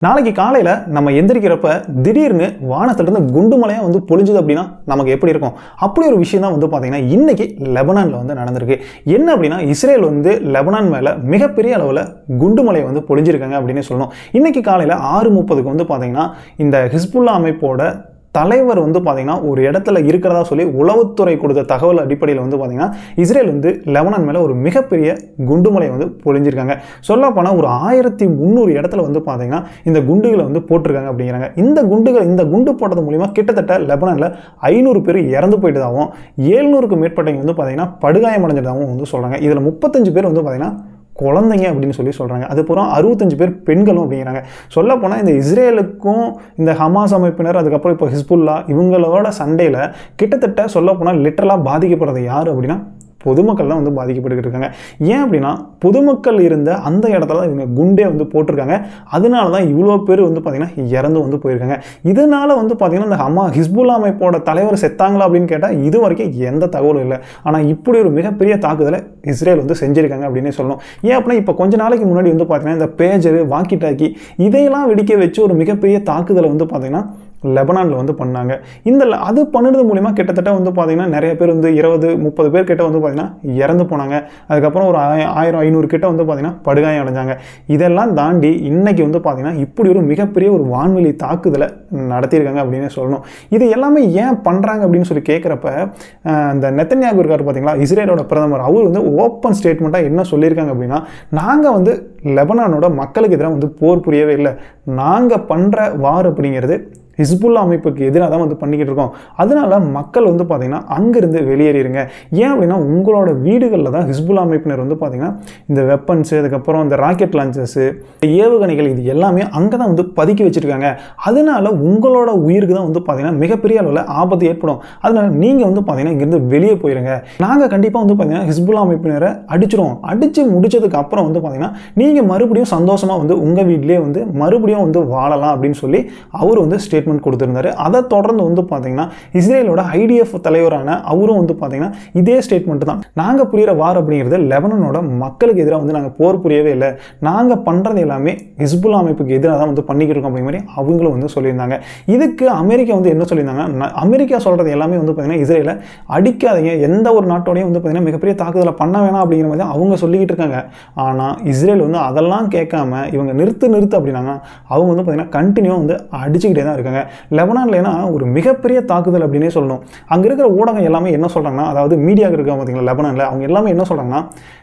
நாளைக்கு காலையில் நம்ம எந்திரிக்கிறப்ப திடீர்னு வானத்திலிருந்து குண்டு மலையாக வந்து பொழிஞ்சுது அப்படின்னா நமக்கு எப்படி இருக்கும் அப்படி ஒரு விஷயம் தான் வந்து பார்த்தீங்கன்னா இன்னைக்கு லெபனானில் வந்து நடந்திருக்கு என்ன அப்படின்னா இஸ்ரேல் வந்து லெபனான் மேலே மிகப்பெரிய அளவில் குண்டு மலையை வந்து பொழிஞ்சிருக்காங்க அப்படின்னு சொல்லணும் இன்னைக்கு காலையில் ஆறு முப்பதுக்கு வந்து பார்த்தீங்கன்னா இந்த ஹிஸ்புல்லா அமைப்போட தலைவர் வந்து பார்த்தீங்கன்னா ஒரு இடத்துல இருக்கிறதா சொல்லி உளவுத்துறை கொடுத்த தகவல் அடிப்படையில் வந்து பார்த்தீங்கன்னா இஸ்ரேல் வந்து லெபனான் மேலே ஒரு மிகப்பெரிய குண்டுமலை வந்து பொழிஞ்சிருக்காங்க சொல்லப்போனால் ஒரு ஆயிரத்தி முந்நூறு இடத்துல வந்து பார்த்தீங்கன்னா இந்த குண்டுகளை வந்து போட்டிருக்காங்க அப்படிங்கிறாங்க இந்த குண்டுகள் இந்த குண்டு போட்டது மூலிமா கிட்டத்தட்ட லெபனானில் ஐநூறு பேர் இறந்து போயிட்டதாகவும் ஏழ்நூறுக்கு மேற்பட்டவங்க வந்து பார்த்தீங்கன்னா படுகாயமடைஞ்சதாகவும் வந்து சொல்கிறாங்க இதில் முப்பத்தஞ்சு பேர் வந்து பார்த்தீங்கன்னா குழந்தைங்க அப்படின்னு சொல்லி சொல்கிறாங்க அது பூரா அறுபத்தஞ்சு பேர் பெண்களும் அப்படிங்கிறாங்க சொல்லப் போனால் இந்த இஸ்ரேலுக்கும் இந்த ஹமாஸ் அமைப்பினர் அதுக்கப்புறம் இப்போ ஹிஸ்புல்லா இவங்களோட சண்டையில் கிட்டத்தட்ட சொல்லப் போனால் லிட்டரலாக பாதிக்கப்படுறது யார் அப்படின்னா பொதுமக்கள் தான் வந்து பாதிக்கப்பட்டுக்கிட்டு இருக்காங்க ஏன் அப்படின்னா பொதுமக்கள் இருந்த அந்த இடத்துல தான் இவங்க குண்டே வந்து போட்டிருக்காங்க அதனால தான் இவ்வளோ பேர் வந்து பார்த்திங்கன்னா இறந்து வந்து போயிருக்காங்க இதனால வந்து பார்த்திங்கன்னா இந்த ஹமா ஹிஸ்புல்லா அமைப்போட தலைவர் செத்தாங்களா அப்படின்னு கேட்டால் இது வரைக்கும் எந்த தகவலும் இல்லை ஆனால் இப்படி ஒரு மிகப்பெரிய தாக்குதலை இஸ்ரேல் வந்து செஞ்சுருக்காங்க அப்படின்னே சொல்லணும் ஏன் அப்படின்னா இப்போ கொஞ்ச நாளைக்கு முன்னாடி வந்து பார்த்திங்கன்னா இந்த பேஜரு வாக்கி டாக்கி இதையெல்லாம் வெடிக்க வச்சு ஒரு மிகப்பெரிய தாக்குதலை வந்து பார்த்திங்கன்னா லெபனானில் வந்து பண்ணாங்க இந்த ல- அது பண்ணுறது மூலிமா கிட்டத்தட்ட வந்து பார்த்திங்கன்னா நிறைய பேர் வந்து இருபது முப்பது பேர் கிட்ட வந்து பார்த்திங்கன்னா இறந்து போனாங்க அதுக்கப்புறம் ஒரு ஆய- ஆயிரம் ஐநூறு கிட்ட வந்து பார்த்திங்கன்னா படுகாயம் அடைஞ்சாங்க இதெல்லாம் தாண்டி இன்னைக்கு வந்து பார்த்திங்கன்னா இப்படி ஒரு மிகப்பெரிய ஒரு வான்வெளி தாக்குதலை நடத்தியிருக்காங்க அப்படின்னு சொல்லணும் இது எல்லாமே ஏன் பண்ணுறாங்க அப்படின்னு சொல்லி கேட்குறப்ப இந்த நெத்தன்யாகு இருக்கார் பார்த்தீங்களா இஸ்ரேலோட பிரதமர் அவர் வந்து ஓப்பன் ஸ்டேட்மெண்ட்டாக என்ன சொல்லியிருக்காங்க அப்படின்னா நாங்கள் வந்து லெபனானோட மக்களுக்கு எதிராக வந்து போர் புரியவே இல்லை நாங்கள் பண்ணுற வார் அப்படிங்கிறது ஹிஸ்புல்லா அமைப்புக்கு எதிராக தான் வந்து பண்ணிக்கிட்டு இருக்கோம் அதனால மக்கள் வந்து பார்த்தீங்கன்னா அங்கிருந்து வெளியேறிடுங்க ஏன் அப்படின்னா உங்களோட வீடுகளில் தான் ஹிஸ்புல்லா அமைப்பினர் வந்து பார்த்தீங்கன்னா இந்த வெப்பன்ஸு அதுக்கப்புறம் இந்த ராக்கெட் லான்ச்சர்ஸு ஏவுகணைகள் இது எல்லாமே அங்கே தான் வந்து பதுக்கி வச்சிருக்காங்க அதனால உங்களோட உயிருக்கு தான் வந்து பார்த்தீங்கன்னா மிகப்பெரிய அளவில் ஆபத்து ஏற்படும் அதனால நீங்கள் வந்து பார்த்தீங்கன்னா இங்கேருந்து வெளியே போயிருங்க நாங்கள் கண்டிப்பாக வந்து பார்த்தீங்கன்னா ஹிஸ்புல்லா அமைப்பினரை அடிச்சிருவோம் அடித்து முடிச்சதுக்கு அப்புறம் வந்து பார்த்தீங்கன்னா நீங்கள் மறுபடியும் சந்தோஷமாக வந்து உங்கள் வீட்டிலே வந்து மறுபடியும் வந்து வாழலாம் அப்படின்னு சொல்லி அவர் வந்து ஸ்டேட்மெண்ட் கொடுத்துருந்தாரு அதை தொடர்ந்து வந்து பார்த்தீங்கன்னா இஸ்ரேலோட ஐடிஎஃப் தலைவரான அவரும் வந்து பார்த்தீங்கன்னா இதே ஸ்டேட்மெண்ட் தான் நாங்கள் புரியிற வார் அப்படிங்கிறது லெபனனோட மக்களுக்கு எதிராக வந்து நாங்கள் போர் புரியவே இல்லை நாங்கள் பண்ணுறது எல்லாமே ஹிஸ்புல்லா அமைப்புக்கு எதிராக தான் வந்து பண்ணிக்கிட்டு இருக்கோம் அப்படிங்கிற மாதிரி அவங்களும் வந்து சொல்லியிருந்தாங்க இதுக்கு அமெரிக்கா வந்து என்ன சொல்லியிருந்தாங்க ந- அமெரிக்கா சொல்கிறது எல்லாமே வந்து பார்த்தீங்கன்னா இஸ்ரேலை அடிக்காதீங்க எந்த ஒரு நாட்டோடையும் வந்து பார்த்தீங்கன்னா மிகப்பெரிய தாக்குதலை பண்ண வேணாம் அப்படிங்கிற மாதிரி தான் அவங்க சொல்லிக்கிட்டு இருக்காங்க ஆனால் இஸ்ரேல் வந்து அதெல்லாம் கேட்காம இவங்க நிறுத்து நிறுத்து அப்படின்னாங்க அவங்க வந்து பார்த்தீங்கன்னா கண்டினியூ வந்து அடிச்சுக்கிட்டே தான் இருக்காங்க லெபனான்ல ஏன்னா ஒரு மிகப்பெரிய தாக்குதல் அப்படின்னே சொல்லணும் அங்கே இருக்கிற ஊடகம் எல்லாமே என்ன சொல்கிறாங்கன்னா அதாவது மீடியா இருக்காங்க பார்த்தீங்களா லெபனானில் அவங்க எல்லாமே என்ன சொல்கிறாங்கன்னா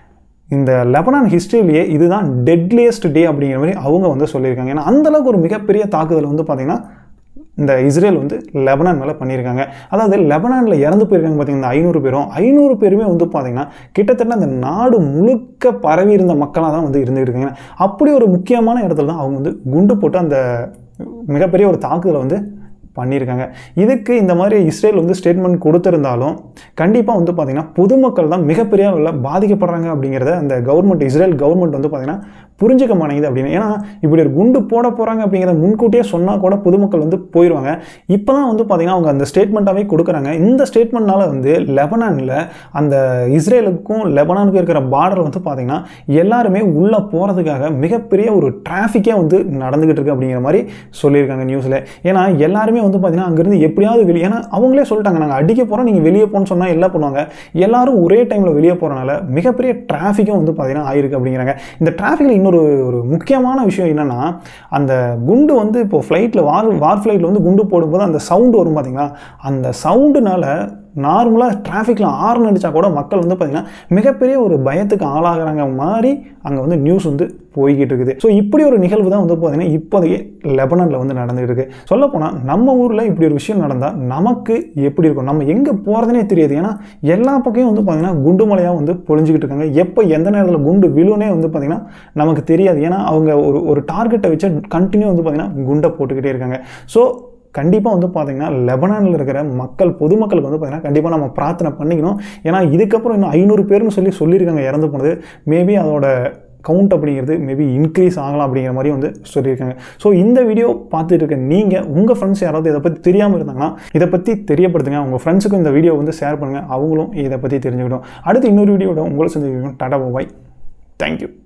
இந்த லெபனான் ஹிஸ்ட்ரியிலேயே இதுதான் டெட்லியஸ்ட் டே அப்படிங்கிற மாதிரி அவங்க வந்து சொல்லியிருக்காங்க ஏன்னா அந்த அளவுக்கு ஒரு மிகப்பெரிய தாக்குதல் வந்து பார்த்திங்கன்னா இந்த இஸ்ரேல் வந்து லெபனான் மேலே பண்ணியிருக்காங்க அதாவது லெபனானில் இறந்து போயிருக்காங்க பார்த்தீங்கன்னா ஐநூறு பேரும் ஐநூறு பேருமே வந்து பார்த்தீங்கன்னா கிட்டத்தட்ட அந்த நாடு முழுக்க பரவி இருந்த மக்களாக தான் வந்து இருந்துகிட்டு இருக்காங்க அப்படி ஒரு முக்கியமான இடத்துல தான் அவங்க வந்து குண்டு போட்டு அந்த மிகப்பெரிய ஒரு தாக்குதலை வந்து பண்ணியிருக்காங்க இதுக்கு இந்த மாதிரி இஸ்ரேல் வந்து ஸ்டேட்மெண்ட் கொடுத்திருந்தாலும் கண்டிப்பாக வந்து பார்த்திங்கன்னா பொதுமக்கள் தான் மிகப்பெரிய அளவில் பாதிக்கப்படுறாங்க அப்படிங்கிறத அந்த கவர்மெண்ட் இஸ்ரேல் கவர்மெண்ட் வந்து பார்த்திங்கன்னா புரிஞ்சுக்க மாட்டேங்குது அப்படின்னு ஏன்னா இப்படி ஒரு குண்டு போட போகிறாங்க அப்படிங்கிறத முன்கூட்டியே சொன்னால் கூட பொதுமக்கள் வந்து போயிடுவாங்க இப்போ தான் வந்து பார்த்திங்கன்னா அவங்க அந்த ஸ்டேட்மெண்ட்டாகவே கொடுக்குறாங்க இந்த ஸ்டேட்மெண்ட்னால வந்து லெபனானில் அந்த இஸ்ரேலுக்கும் லெபனானுக்கும் இருக்கிற பார்டர் வந்து பார்த்திங்கன்னா எல்லாருமே உள்ளே போகிறதுக்காக மிகப்பெரிய ஒரு டிராஃபிக்கே வந்து நடந்துக்கிட்டு இருக்கு அப்படிங்கிற மாதிரி சொல்லியிருக்காங்க நியூஸில் ஏன்னா எல்லாருமே வந்து பார்த்தீங்கன்னா அங்கேருந்து எப்படியாவது வெளியே ஏன்னா அவங்களே சொல்லிட்டாங்க நாங்கள் அடிக்க போகிறோம் நீங்கள் வெளியே போகணும்னு சொன்னால் எல்லாம் பண்ணுவாங்க எல்லாரும் ஒரே டைமில் வெளியே போகிறனால மிகப்பெரிய டிராஃபிக்கும் வந்து பார்த்தீங்கன்னா ஆயிருக்கு அப்படிங்கிறாங்க இந்த டிராஃபிக்கில் இன்னொரு ஒரு முக்கியமான விஷயம் என்னென்னா அந்த குண்டு வந்து இப்போ ஃப்ளைட்டில் வார் வார் ஃப்ளைட்டில் வந்து குண்டு போடும்போது அந்த சவுண்டு வரும் பார்த்தீங்களா அந்த சவுண்டுனால நார்மலாக டிராஃபிக்கில் ஆர்ன் அடித்தா கூட மக்கள் வந்து பார்த்திங்கன்னா மிகப்பெரிய ஒரு பயத்துக்கு ஆளாகிறாங்க மாதிரி அங்கே வந்து நியூஸ் வந்து போய்கிட்டு இருக்குது ஸோ இப்படி ஒரு நிகழ்வு தான் வந்து பார்த்திங்கன்னா இப்போதைக்கு லெபனானில் வந்து நடந்துகிட்டு இருக்கு சொல்லப்போனால் நம்ம ஊரில் இப்படி ஒரு விஷயம் நடந்தால் நமக்கு எப்படி இருக்கும் நம்ம எங்கே போகிறதுனே தெரியாது ஏன்னா எல்லா பக்கையும் வந்து பார்த்திங்கன்னா குண்டு மலையாக வந்து பொழிஞ்சிக்கிட்டு இருக்காங்க எப்போ எந்த நேரத்தில் குண்டு விழுனே வந்து பார்த்திங்கன்னா நமக்கு தெரியாது ஏன்னா அவங்க ஒரு ஒரு டார்கெட்டை வச்சு கண்டினியூ வந்து பார்த்திங்கன்னா குண்டை போட்டுக்கிட்டே இருக்காங்க ஸோ கண்டிப்பாக வந்து பார்த்தீங்கன்னா லெபனானில் இருக்கிற மக்கள் பொதுமக்களுக்கு வந்து பார்த்தீங்கன்னா கண்டிப்பாக நம்ம பிரார்த்தனை பண்ணிக்கணும் ஏன்னா இதுக்கப்புறம் இன்னும் ஐநூறு பேர்னு சொல்லி சொல்லியிருக்காங்க இறந்து போனது மேபி அதோட கவுண்ட் அப்படிங்கிறது மேபி இன்க்ரீஸ் ஆகலாம் அப்படிங்கிற மாதிரி வந்து சொல்லியிருக்காங்க ஸோ இந்த வீடியோ பார்த்துட்டு இருக்க நீங்கள் உங்கள் ஃப்ரெண்ட்ஸ் யாராவது இதை பற்றி தெரியாமல் இருந்தாங்கன்னா இதை பற்றி தெரியப்படுத்துங்க உங்கள் ஃப்ரெண்ட்ஸுக்கும் இந்த வீடியோ வந்து ஷேர் பண்ணுங்கள் அவங்களும் இதை பற்றி தெரிஞ்சுக்கிட்டோம் அடுத்து இன்னொரு வீடியோட உங்களை சந்திக்கணும் டாடா பாய் தேங்க்யூ